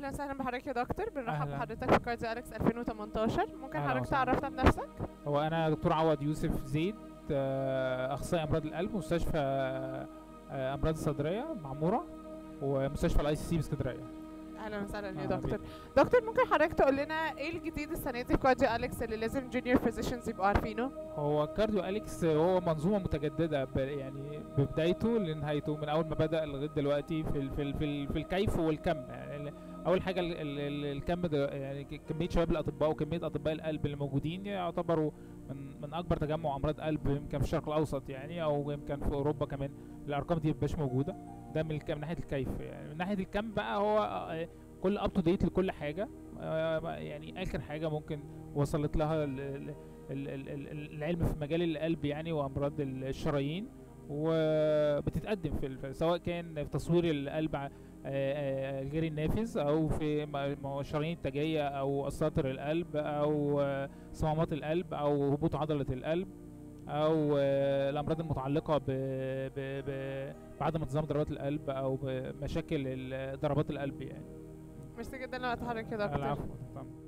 اهلا وسهلا بحضرتك يا دكتور بنرحب أهلاً. بحضرتك في كارديو اليكس 2018 ممكن أهلاً حضرتك وسهلاً. تعرفنا بنفسك هو انا دكتور عوض يوسف زيد آه، اخصائي امراض القلب مستشفى آه، امراض الصدريه معموره ومستشفى الاي سي سي باسكندريه اهلا وسهلا يا أهلاً دكتور دكتور ممكن حضرتك تقول لنا ايه الجديد السنه دي في كارديو اليكس اللي لازم جونيور فيزيشنز يبقوا عارفينه هو كارديو اليكس هو منظومه متجدده ب- يعني ببدايته لنهايته من اول ما بدا لغايه دلوقتي في ال في ال في, ال في الكيف والكم يعني ال- اول حاجه ال ال ال الكم ده يعني ك- كميه شباب الاطباء وكميه اطباء القلب اللي موجودين يعتبروا من من اكبر تجمع امراض قلب يمكن في الشرق الاوسط يعني او يمكن في اوروبا كمان الارقام دي مبقاش موجوده ده من, الك- من ناحيه الكيف يعني من ناحيه الكم بقى هو آه، كل اب تو ديت لكل حاجه آه، يعني اخر حاجه ممكن وصلت لها ال- ال- ال- ال- ال- العلم في مجال القلب يعني وامراض الشرايين وبتتقدم في الف- سواء كان في تصوير القلب ع- آه، آه، غير النافذ او في م- م- شرايين التاجيه او اساطر القلب او آه، صمامات القلب او هبوط عضله القلب او آه، الامراض المتعلقه ب- ب- ب- بعدم انتظام ضربات القلب او بمشاكل ال- ضربات القلب يعني ميرسي جدا لوقت حضرتك يا دكتور العفو طبعا